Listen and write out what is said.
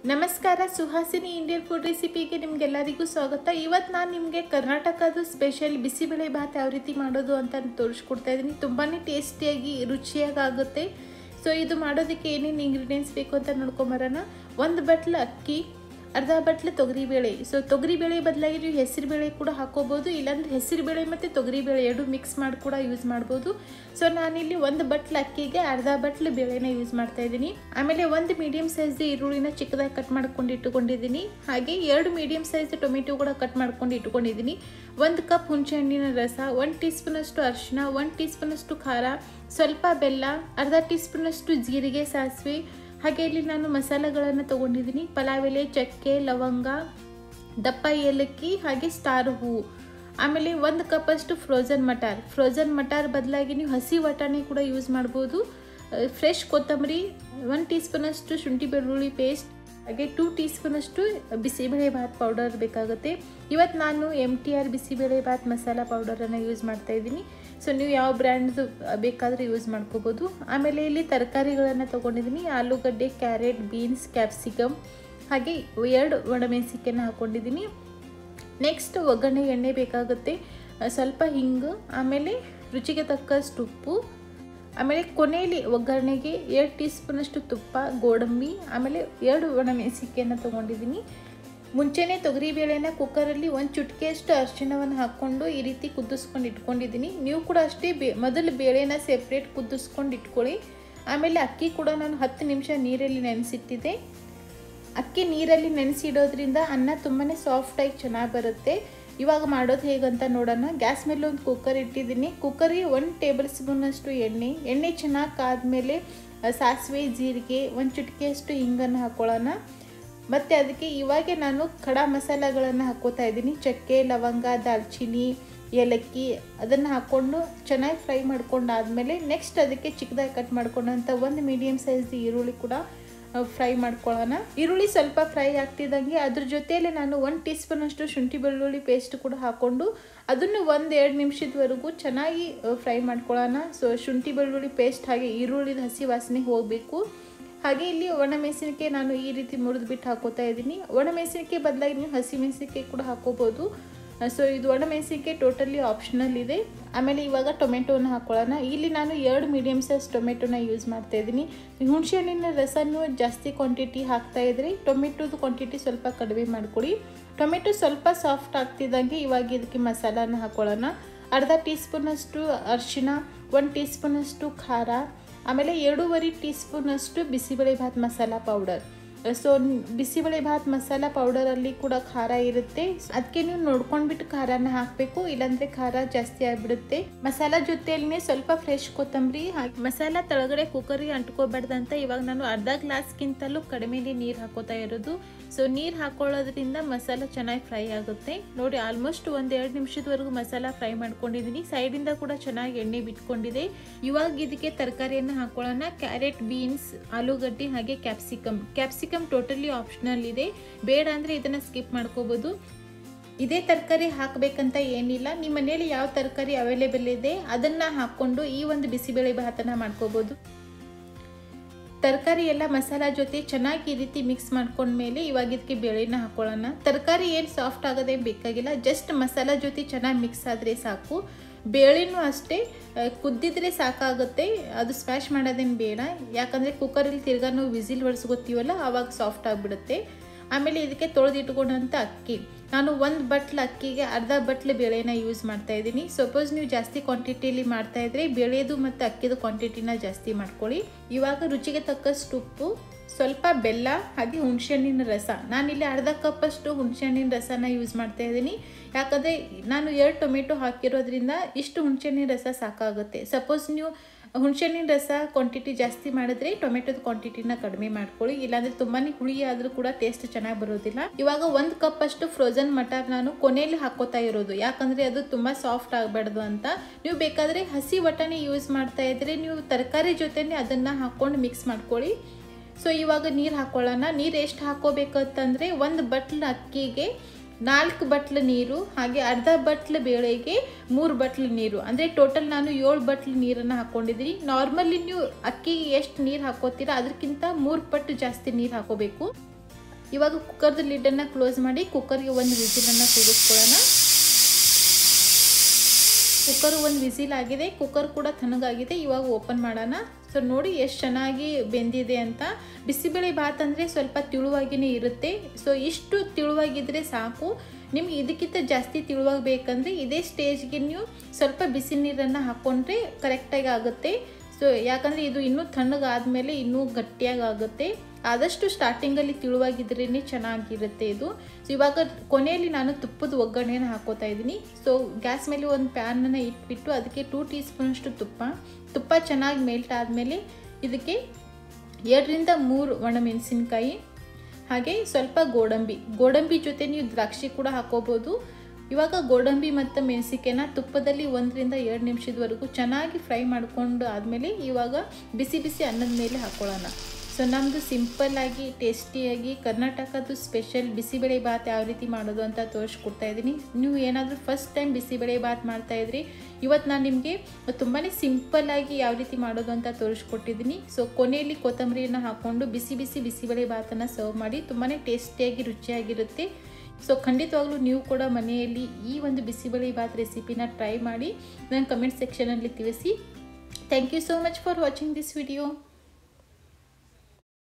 ನಮಸ್ಕಾರ Suhasini Indian food ರೆಸಿಪಿಗೆ ನಿಮ್ಗೆಲ್ಲರಿಗೂ ಸ್ವಾಗತ ಇವತ್ತು ನಾನು ನಿಮಗೆ ಕರ್ನಾಟಕದ ಸ್ಪೆಷಲ್ ಬಿಸಿಬೇಳೆ ಭಾತ್ ಯಾವ ರೀತಿ ಮಾಡೋದು ಅಂತ ತೋರಿಸ್ಕೊಡ್ತಾ ಇದ್ದೀನಿ ತುಂಬಾ ಟೇಸ್ಟಿಯಾಗಿ ರುಚಿಯಾಗಿ ಆಗುತ್ತೆ ಸೊ ಇದು ಮಾಡೋದಕ್ಕೆ ಏನೇನು ಇಂಗ್ರೀಡಿಯೆಂಟ್ಸ್ ಬೇಕು ಅಂತ ನೋಡ್ಕೊಂಬರೋಣ ಒಂದು ಬಟ್ಲು ಅಕ್ಕಿ ಅರ್ಧ ಬಟ್ಲು ತೊಗರಿಬೇಳೆ ಸೊ ತೊಗರಿಬೇಳೆ ಬದಲಾಗಿ ನೀವು ಹೆಸರುಬೇಳೆ ಕೂಡ ಹಾಕೋಬೋದು ಇಲ್ಲಾಂದ್ರೆ ಹೆಸರುಬೇಳೆ ಮತ್ತು ತೊಗರಿಬೇಳೆ ಎರಡು ಮಿಕ್ಸ್ ಮಾಡಿ ಕೂಡ ಯೂಸ್ ಮಾಡ್ಬೋದು ಸೊ ನಾನಿಲ್ಲಿ ಒಂದು ಬಟ್ಲು ಅಕ್ಕಿಗೆ ಅರ್ಧ ಬಟ್ಲು ಬೇಳೆನ ಯೂಸ್ ಮಾಡ್ತಾ ಇದ್ದೀನಿ ಆಮೇಲೆ ಒಂದು ಮೀಡಿಯಂ ಸೈಜ್ ಈರುಳ್ಳಿನ ಚಿಕ್ಕದಾಗಿ ಕಟ್ ಮಾಡ್ಕೊಂಡು ಇಟ್ಟುಕೊಂಡಿದ್ದೀನಿ ಹಾಗೆ ಎರಡು ಮೀಡಿಯಂ ಸೈಜ್ ಟೊಮೆಟೊ ಕೂಡ ಕಟ್ ಮಾಡ್ಕೊಂಡು ಇಟ್ಕೊಂಡಿದ್ದೀನಿ ಒಂದು ಕಪ್ ಹುಣಸೆ ಹಣ್ಣಿನ ರಸ ಒಂದು ಟೀ ಸ್ಪೂನಷ್ಟು ಅರಿಶಿನ ಒಂದು ಟೀ ಸ್ಪೂನಷ್ಟು ಖಾರ ಸ್ವಲ್ಪ ಬೆಲ್ಲ ಅರ್ಧ ಟೀ ಸ್ಪೂನಷ್ಟು ಜೀರಿಗೆ ಸಾಸಿವೆ ಹಾಗೆ ಇಲ್ಲಿ ನಾನು ಮಸಾಲೆಗಳನ್ನು ತೊಗೊಂಡಿದ್ದೀನಿ ಪಲಾವ್ ಎಲೆ ಚಕ್ಕೆ ಲವಂಗ ದಪ್ಪ ಏಲಕ್ಕಿ ಹಾಗೆ ಸ್ಟಾರ್ ಹೂವು ಆಮೇಲೆ ಒಂದು ಕಪ್ಪಷ್ಟು ಫ್ರೋಝನ್ ಮಟಾರ್ ಫ್ರೋಝನ್ ಮಟಾರ್ ಬದಲಾಗಿ ನೀವು ಹಸಿ ವಟಾಣಿ ಕೂಡ ಯೂಸ್ ಮಾಡ್ಬೋದು ಫ್ರೆಶ್ ಕೊತ್ತಂಬರಿ ಒನ್ ಟೀ ಸ್ಪೂನಷ್ಟು ಶುಂಠಿ ಬೆಳ್ಳುಳ್ಳಿ ಪೇಸ್ಟ್ ಹಾಗೆ ಟೂ ಟೀ ಸ್ಪೂನಷ್ಟು ಬಿಸಿಬೇಳೆ ಭಾತ್ ಪೌಡರ್ ಬೇಕಾಗುತ್ತೆ ಇವತ್ತು ನಾನು M T R bisibele bath masala ಪೌಡರನ್ನು ಯೂಸ್ ಮಾಡ್ತಾ ಇದ್ದೀನಿ ಸೊ ನೀವು ಯಾವ ಬ್ರ್ಯಾಂಡ್ದು ಬೇಕಾದರೆ ಯೂಸ್ ಮಾಡ್ಕೋಬೋದು ಆಮೇಲೆ ಇಲ್ಲಿ ತರಕಾರಿಗಳನ್ನು ತೊಗೊಂಡಿದ್ದೀನಿ ಆಲೂಗಡ್ಡೆ ಕ್ಯಾರೆಟ್ ಬೀನ್ಸ್ ಕ್ಯಾಪ್ಸಿಕಮ್ ಹಾಗೆ ಎರಡು ಒಣಮೆಣಸಿಕೆನ ಹಾಕ್ಕೊಂಡಿದ್ದೀನಿ ನೆಕ್ಸ್ಟ್ ಒಗ್ಗರಣೆ ಎಣ್ಣೆ ಬೇಕಾಗುತ್ತೆ ಸ್ವಲ್ಪ ಹಿಂಗು ಆಮೇಲೆ ರುಚಿಗೆ ತಕ್ಕಷ್ಟು ಉಪ್ಪು ಆಮೇಲೆ ಕೊನೆಯಲ್ಲಿ ಒಗ್ಗರಣೆಗೆ ಎರಡು ಟೀ ಸ್ಪೂನಷ್ಟು ತುಪ್ಪ ಗೋಡಂಬಿ ಆಮೇಲೆ ಎರಡು ಒಣಮೆಣಸಿಕೆಯನ್ನು ತೊಗೊಂಡಿದ್ದೀನಿ ಮುಂಚೆನೇ ತೊಗರಿಬೇಳೆನ ಕುಕ್ಕರಲ್ಲಿ ಒಂದು ಚುಟ್ಕೆಯಷ್ಟು ಅರಿಶಿಣವನ್ನು ಹಾಕ್ಕೊಂಡು ಈ ರೀತಿ ಕುದಿಸ್ಕೊಂಡು ಇಟ್ಕೊಂಡಿದ್ದೀನಿ ನೀವು ಕೂಡ ಅಷ್ಟೇ ಬೇ ಮೊದಲು ಬೇಳೆನ ಸೆಪ್ರೇಟ್ ಕುದಿಸ್ಕೊಂಡು ಇಟ್ಕೊಳ್ಳಿ ಆಮೇಲೆ ಅಕ್ಕಿ ಕೂಡ ನಾನು ಹತ್ತು ನಿಮಿಷ ನೀರಲ್ಲಿ ನೆನೆಸಿಟ್ಟಿದ್ದೆ ಅಕ್ಕಿ ನೀರಲ್ಲಿ ನೆನೆಸಿಡೋದ್ರಿಂದ ಅನ್ನ ತುಂಬಾ ಸಾಫ್ಟಾಗಿ ಚೆನ್ನಾಗಿ ಬರುತ್ತೆ ಇವಾಗ ಮಾಡೋದು ಹೇಗಂತ ನೋಡೋಣ ಗ್ಯಾಸ್ ಮೇಲೆ ಒಂದು ಕುಕ್ಕರ್ ಇಟ್ಟಿದ್ದೀನಿ ಕುಕ್ಕರಿಗೆ ಒಂದು ಟೇಬಲ್ ಸ್ಪೂನಷ್ಟು ಎಣ್ಣೆ ಎಣ್ಣೆ ಚೆನ್ನಾಗಿ ಕಾದ್ಮೇಲೆ ಸಾಸಿವೆ ಜೀರಿಗೆ ಒಂದು ಚುಟ್ಕಿಯಷ್ಟು ಹಿಂಗನ್ನು ಹಾಕ್ಕೊಳ್ಳೋಣ ಮತ್ತು ಅದಕ್ಕೆ ಇವಾಗೆ ನಾನು ಖಡಾ ಮಸಾಲೆಗಳನ್ನು ಹಾಕ್ಕೋತಾ ಇದ್ದೀನಿ ಚಕ್ಕೆ ಲವಂಗ ದಾಲ್ಚಿನ್ನಿ ಏಲಕ್ಕಿ ಅದನ್ನು ಹಾಕ್ಕೊಂಡು ಚೆನ್ನಾಗಿ ಫ್ರೈ ಮಾಡ್ಕೊಂಡಾದಮೇಲೆ ನೆಕ್ಸ್ಟ್ ಅದಕ್ಕೆ ಚಿಕ್ಕದಾಗಿ ಕಟ್ ಮಾಡ್ಕೊಂಡಂಥ ಒಂದು ಮೀಡಿಯಮ್ ಸೈಜ್ ಈರುಳ್ಳಿ ಕೂಡ ಫ್ರೈ ಮಾಡ್ಕೊಳ್ಳೋಣ ಈರುಳ್ಳಿ ಸ್ವಲ್ಪ ಫ್ರೈ ಆಗ್ತಿದ್ದಂಗೆ ಅದ್ರ ಜೊತೆಯಲ್ಲಿ ನಾನು ಒಂದು ಟೀ ಸ್ಪೂನಷ್ಟು ಶುಂಠಿ ಬೆಳ್ಳುಳ್ಳಿ ಪೇಸ್ಟ್ ಕೂಡ ಹಾಕ್ಕೊಂಡು ಅದನ್ನು ಒಂದು ಎರಡು ನಿಮಿಷದವರೆಗೂ ಚೆನ್ನಾಗಿ ಫ್ರೈ ಮಾಡ್ಕೊಳ್ಳೋಣ ಸೊ ಶುಂಠಿ ಬೆಳ್ಳುಳ್ಳಿ ಪೇಸ್ಟ್ ಹಾಗೆ ಈರುಳ್ಳಿದ ಹಸಿ ವಾಸನೆ ಹೋಗಬೇಕು ಹಾಗೆ ಇಲ್ಲಿ ಒಣಮೆಣಸಿನಕಾಯಿ ನಾನು ಈ ರೀತಿ ಮುರಿದು ಬಿಟ್ಟು ಹಾಕೋತಾ ಇದ್ದೀನಿ ಒಣಮೆಣಸಿನಕಾಯಿ ಬದಲಾಗಿ ನೀವು ಹಸಿ ಮೆಣಸಿನಕಾಯಿ ಕೂಡ ಹಾಕೋಬೋದು ಸೊ ಇದು ಒಣಮೆಣಸಿನಕಾಯಿ ಟೋಟಲಿ ಆಪ್ಷನಲ್ ಇದೆ ಆಮೇಲೆ ಇವಾಗ ಟೊಮೆಟೊನ ಹಾಕ್ಕೊಳ್ಳೋಣ ಇಲ್ಲಿ ನಾನು ಎರಡು ಮೀಡಿಯಮ್ ಸೈಜ್ ಟೊಮೆಟೊನ ಯೂಸ್ ಮಾಡ್ತಾ ಇದ್ದೀನಿ ಹುಣಸೆ ಹಣ್ಣಿನ ರಸನೂ ಜಾಸ್ತಿ ಕ್ವಾಂಟಿಟಿ ಹಾಕ್ತಾ ಇದ್ರಿ ಟೊಮೆಟೊದು ಕ್ವಾಂಟಿಟಿ ಸ್ವಲ್ಪ ಕಡಿಮೆ ಮಾಡ್ಕೊಳ್ಳಿ ಟೊಮೆಟೊ ಸ್ವಲ್ಪ ಸಾಫ್ಟ್ ಆಗ್ತಿದ್ದಂಗೆ ಇವಾಗ ಇದಕ್ಕೆ ಮಸಾಲಾನ ಹಾಕ್ಕೊಳ್ಳೋಣ ಅರ್ಧ ಟೀ ಸ್ಪೂನಷ್ಟು ಅರಿಶಿಣ ಒಂದು ಟೀ ಸ್ಪೂನಷ್ಟು ಖಾರ ಆಮೇಲೆ ಎರಡೂವರೆ ಟೀ ಸ್ಪೂನಷ್ಟು ಬಿಸಿಬೇಳೆ ಭಾತ್ ಮಸಾಲ ಪೌಡರ್ ಸೊ ಬಿಸಿಬೇಳೆ ಭಾತ್ ಮಸಾಲ ಪೌಡರಲ್ಲಿ ಕೂಡ ಖಾರ ಇರುತ್ತೆ ಅದಕ್ಕೆ ನೀವು ನೋಡ್ಕೊಂಡ್ಬಿಟ್ಟು ಖಾರನ ಹಾಕಬೇಕು ಇಲ್ಲಾಂದ್ರೆ ಖಾರ ಜಾಸ್ತಿ ಆಗಿಬಿಡುತ್ತೆ ಮಸಾಲ ಜೊತೆಯಲ್ಲಿ ಸ್ವಲ್ಪ ಫ್ರೆಶ್ ಕೊತ್ತಂಬರಿ ಹಾಕಿ ಮಸಾಲ ತಳಗಡೆ ಕುಕ್ಕರಿಗೆ ಅಂಟ್ಕೋಬಾರ್ದಂತ ಇವಾಗ ನಾನು ಅರ್ಧ ಗ್ಲಾಸ್ಗಿಂತಲೂ ಕಡಿಮೆನೇ ನೀರು ಹಾಕೋತಾ ಇರೋದು ಸೊ ನೀರು ಹಾಕೊಳ್ಳೋದ್ರಿಂದ ಮಸಾಲ ಚೆನ್ನಾಗಿ ಫ್ರೈ ಆಗುತ್ತೆ ನೋಡಿ ಆಲ್ಮೋಸ್ಟ್ ಒಂದು ಎರಡು ನಿಮಿಷದವರೆಗೂ ಮಸಾಲ ಫ್ರೈ ಮಾಡ್ಕೊಂಡಿದ್ದೀನಿ ಸೈಡಿಂದ ಕೂಡ ಚೆನ್ನಾಗಿ ಎಣ್ಣೆ ಬಿಟ್ಕೊಂಡಿದೆ ಇವಾಗ ಇದಕ್ಕೆ ತರಕಾರಿಯನ್ನು ಹಾಕೊಳ್ಳೋಣ ಕ್ಯಾರೆಟ್ ಬೀನ್ಸ್ ಆಲೂಗಡ್ಡೆ ಹಾಗೆ ಕ್ಯಾಪ್ಸಿಕಮ್ ಕ್ಯಾಪ್ಸಿಕಮ್ ಟೋಟಲಿ ಆಪ್ಷನಲ್ ಇದೆ ಬೇಡ ಅಂದರೆ ಇದನ್ನು ಸ್ಕಿಪ್ ಮಾಡ್ಕೋಬೋದು ಇದೇ ತರಕಾರಿ ಹಾಕಬೇಕಂತ ಏನಿಲ್ಲ ನಿಮ್ಮ ಮನೇಲಿ ಯಾವ ತರಕಾರಿ ಅವೈಲೇಬಲ್ ಇದೆ ಅದನ್ನು ಹಾಕ್ಕೊಂಡು ಈ ಒಂದು ಬಿಸಿಬೇಳೆ ಭಾತನ ಮಾಡ್ಕೋಬೋದು ತರಕಾರಿ ಎಲ್ಲ ಮಸಾಲ ಜೊತೆ ಚೆನ್ನಾಗಿ ಈ ರೀತಿ ಮಿಕ್ಸ್ ಮಾಡ್ಕೊಂಡ್ಮೇಲೆ ಇವಾಗ ಇದಕ್ಕೆ ಬೇಳೆನ ಹಾಕೊಳ್ಳೋಣ ತರಕಾರಿ ಏನು ಸಾಫ್ಟ್ ಆಗೋದೇ ಬೇಕಾಗಿಲ್ಲ ಜಸ್ಟ್ ಮಸಾಲ ಜೊತೆ ಚೆನ್ನಾಗಿ ಮಿಕ್ಸ್ ಆದರೆ ಸಾಕು ಬೇಳೆನೂ ಅಷ್ಟೇ ಕುದ್ದಿದ್ರೆ ಸಾಕಾಗುತ್ತೆ ಅದು ಸ್ಮ್ಯಾಶ್ ಮಾಡೋದೇನು ಬೇಡ ಯಾಕಂದರೆ ಕುಕ್ಕರಲ್ಲಿ ತಿರ್ಗಾ ನಾವು ವಿಸಿಲ್ ಹೊಡ್ಸ್ಕೊತೀವಲ್ಲ ಆವಾಗ ಸಾಫ್ಟ್ ಆಗಿಬಿಡುತ್ತೆ ಆಮೇಲೆ ಇದಕ್ಕೆ ತೊಳೆದಿಟ್ಕೊಂಡಂಥ ಅಕ್ಕಿ ನಾನು ಒಂದು ಬಟ್ಲು ಅಕ್ಕಿಗೆ ಅರ್ಧ ಬಟ್ಲು ಬೇಳೆನ ಯೂಸ್ ಮಾಡ್ತಾ ಇದ್ದೀನಿ ಸಪೋಸ್ ನೀವು ಜಾಸ್ತಿ ಕ್ವಾಂಟಿಟಿಯಲ್ಲಿ ಮಾಡ್ತಾ ಇದ್ರೆ ಬೇಳೆದು ಮತ್ತು ಅಕ್ಕಿದು ಕ್ವಾಂಟಿಟಿನ ಜಾಸ್ತಿ ಮಾಡ್ಕೊಳ್ಳಿ ಇವಾಗ ರುಚಿಗೆ ತಕ್ಕಷ್ಟು ಉಪ್ಪು ಸ್ವಲ್ಪ ಬೆಲ್ಲ ಹಾಗೆ ಹುಣಸೆಹಣ್ಣಿನ ರಸ ನಾನಿಲ್ಲಿ ಅರ್ಧ ಕಪ್ಪಷ್ಟು ಹುಣಸೆಹಣ್ಣಿನ ರಸನ ಯೂಸ್ ಮಾಡ್ತಾ ಇದ್ದೀನಿ ಯಾಕಂದರೆ ನಾನು ಎರಡು ಟೊಮೆಟೊ ಹಾಕಿರೋದ್ರಿಂದ ಇಷ್ಟು ಹುಣಸೆಹಣ್ಣಿನ ರಸ ಸಾಕಾಗುತ್ತೆ ಸಪೋಸ್ ನೀವು ಹುಣಸೆಹಣ್ಣಿನ ರಸ ಕ್ವಾಂಟಿಟಿ ಜಾಸ್ತಿ ಮಾಡಿದ್ರೆ ಟೊಮೆಟೊದ ಕ್ವಾಂಟಿಟಿನ ಕಡಿಮೆ ಮಾಡ್ಕೊಳ್ಳಿ ಇಲ್ಲಾಂದರೆ ತುಂಬಾ ಹುಳಿ ಆದರೂ ಕೂಡ ಟೇಸ್ಟ್ ಚೆನ್ನಾಗಿ ಬರೋದಿಲ್ಲ ಇವಾಗ ಒಂದು ಕಪ್ ಅಷ್ಟು ಫ್ರೋಝನ್ ಮಟರ್ ನಾನು ಕೊನೆಯಲ್ಲಿ ಹಾಕೋತಾ ಇರೋದು ಯಾಕಂದರೆ ಅದು ತುಂಬ ಸಾಫ್ಟ್ ಆಗಬಾರ್ದು ಅಂತ ನೀವು ಬೇಕಾದರೆ ಹಸಿ ವಟಾಣಿ ಯೂಸ್ ಮಾಡ್ತಾ ಇದ್ರೆ ನೀವು ತರಕಾರಿ ಜೊತೆನೇ ಅದನ್ನು ಹಾಕ್ಕೊಂಡು ಮಿಕ್ಸ್ ಮಾಡ್ಕೊಳ್ಳಿ ಸೊ ಇವಾಗ ನೀರು ಹಾಕ್ಕೊಳ್ಳೋಣ ನೀರು ಎಷ್ಟು ಹಾಕೋಬೇಕಂತಂದರೆ ಒಂದು ಬಟ್ಲ ಅಕ್ಕಿಗೆ ನಾಲ್ಕು ಬಟ್ಲು ನೀರು ಹಾಗೆ ಅರ್ಧ ಬಟ್ಲು ಬೇಳೆಗೆ ಮೂರು ಬಟ್ಲು ನೀರು ಅಂದರೆ ಟೋಟಲ್ ನಾನು ಏಳು ಬಟ್ಲು ನೀರನ್ನು ಹಾಕ್ಕೊಂಡಿದ್ದೀನಿ ನಾರ್ಮಲಿ ನೀವು ಅಕ್ಕಿಗೆ ಎಷ್ಟು ನೀರು ಹಾಕೋತೀರಾ ಅದಕ್ಕಿಂತ ಮೂರು ಪಟ್ಟು ಜಾಸ್ತಿ ನೀರು ಹಾಕೋಬೇಕು ಇವಾಗ ಕುಕ್ಕರ್ದು ಲಿಡ್ಡನ್ನು ಕ್ಲೋಸ್ ಮಾಡಿ ಕುಕ್ಕರ್ಗೆ ಒಂದು ವಿಸಿಲನ್ನು ಕೂಗಿಸ್ಕೊಳ್ಳೋಣ ಕುಕ್ಕರ್ ಒಂದು ವಿಸಿಲ್ ಆಗಿದೆ ಕುಕ್ಕರ್ ಕೂಡ ತಣ್ಣಗಾಗಿದೆ ಇವಾಗ ಓಪನ್ ಮಾಡೋಣ ಸೊ ನೋಡಿ ಎಷ್ಟು ಚೆನ್ನಾಗಿ ಬೆಂದಿದೆ ಅಂತ ಬಿಸಿಬೇಳೆ ಭಾತ್ ಅಂದರೆ ಸ್ವಲ್ಪ ತಿಳುವಾಗಿಯೇ ಇರುತ್ತೆ ಸೊ ಇಷ್ಟು ತಿಳುವಾಗಿದ್ದರೆ ಸಾಕು ನಿಮ್ಗೆ ಇದಕ್ಕಿಂತ ಜಾಸ್ತಿ ತಿಳುವಾಗಿ ಬೇಕಂದರೆ ಇದೇ ಸ್ಟೇಜ್ಗೆ ನೀವು ಸ್ವಲ್ಪ ಬಿಸಿ ನೀರನ್ನು ಹಾಕ್ಕೊಂಡ್ರೆ ಕರೆಕ್ಟಾಗಿ ಆಗುತ್ತೆ ಸೊ ಯಾಕಂದರೆ ಇದು ಇನ್ನೂ ತಣ್ಣಗಾದ್ಮೇಲೆ ಇನ್ನೂ ಗಟ್ಟಿಯಾಗಿ ಆಗುತ್ತೆ ಆದಷ್ಟು ಸ್ಟಾರ್ಟಿಂಗಲ್ಲಿ ತಿಳುವಾಗಿದ್ರೇ ಚೆನ್ನಾಗಿರುತ್ತೆ ಇದು ಸೊ ಇವಾಗ ಕೊನೆಯಲ್ಲಿ ನಾನು ತುಪ್ಪದ ಒಗ್ಗರಣೆನ ಹಾಕೋತಾ ಇದ್ದೀನಿ ಸೊ ಗ್ಯಾಸ್ ಮೇಲೆ ಒಂದು ಪ್ಯಾನನ್ನು ಇಟ್ಬಿಟ್ಟು ಅದಕ್ಕೆ ಟೂ ಟೀ ಸ್ಪೂನಷ್ಟು ತುಪ್ಪ ತುಪ್ಪ ಚೆನ್ನಾಗಿ ಮೆಲ್ಟ್ ಆದಮೇಲೆ ಇದಕ್ಕೆ ಎರಡರಿಂದ ಮೂರು ಒಣಮೆಣಸಿನ್ಕಾಯಿ ಹಾಗೆ ಸ್ವಲ್ಪ ಗೋಡಂಬಿ ಗೋಡಂಬಿ ಜೊತೆ ನೀವು ದ್ರಾಕ್ಷಿ ಕೂಡ ಹಾಕೋಬೋದು ಇವಾಗ ಗೋಡಂಬಿ ಮತ್ತು ಮೆಣಸಿಕೆನ ತುಪ್ಪದಲ್ಲಿ ಒಂದರಿಂದ ಎರಡು ನಿಮಿಷದವರೆಗೂ ಚೆನ್ನಾಗಿ ಫ್ರೈ ಮಾಡಿಕೊಂಡು ಆದಮೇಲೆ ಇವಾಗ ಬಿಸಿ ಬಿಸಿ ಅನ್ನದ ಮೇಲೆ ಹಾಕ್ಕೊಳ್ಳೋಣ ಸೊ ನಮ್ಮದು ಸಿಂಪಲ್ಲಾಗಿ ಟೇಸ್ಟಿಯಾಗಿ ಕರ್ನಾಟಕದ್ದು ಸ್ಪೆಷಲ್ ಬಿಸಿಬೇಳೆ ಭಾತ್ ಯಾವ ರೀತಿ ಮಾಡೋದು ಅಂತ ತೋರಿಸ್ಕೊಡ್ತಾ ಇದ್ದೀನಿ ನೀವು ಏನಾದರೂ ಫಸ್ಟ್ ಟೈಮ್ ಬಿಸಿಬೇಳೆ ಭಾತ್ ಮಾಡ್ತಾಯಿದ್ರಿ ಇವತ್ತು ನಾನು ನಿಮಗೆ ತುಂಬಾ ಸಿಂಪಲ್ಲಾಗಿ ಯಾವ ರೀತಿ ಮಾಡೋದು ಅಂತ ತೋರಿಸ್ಕೊಟ್ಟಿದ್ದೀನಿ ಸೊ ಕೊನೆಯಲ್ಲಿ ಕೊತ್ತಂಬರಿಯನ್ನು ಹಾಕ್ಕೊಂಡು ಬಿಸಿ ಬಿಸಿ ಬಿಸಿಬೇಳೆ ಭಾತನ್ನು ಸರ್ವ್ ಮಾಡಿ ತುಂಬಾ ಟೇಸ್ಟಿಯಾಗಿ ರುಚಿಯಾಗಿರುತ್ತೆ ಸೊ ಖಂಡಿತವಾಗ್ಲೂ ನೀವು ಕೂಡ ಮನೆಯಲ್ಲಿ ಈ ಒಂದು ಬಿಸಿಬೇಳೆ ಭಾತ್ ರೆಸಿಪಿನ ಟ್ರೈ ಮಾಡಿ ನನ್ನ ಕಮೆಂಟ್ ಸೆಕ್ಷನಲ್ಲಿ ತಿಳಿಸಿ thank you so much for watching this video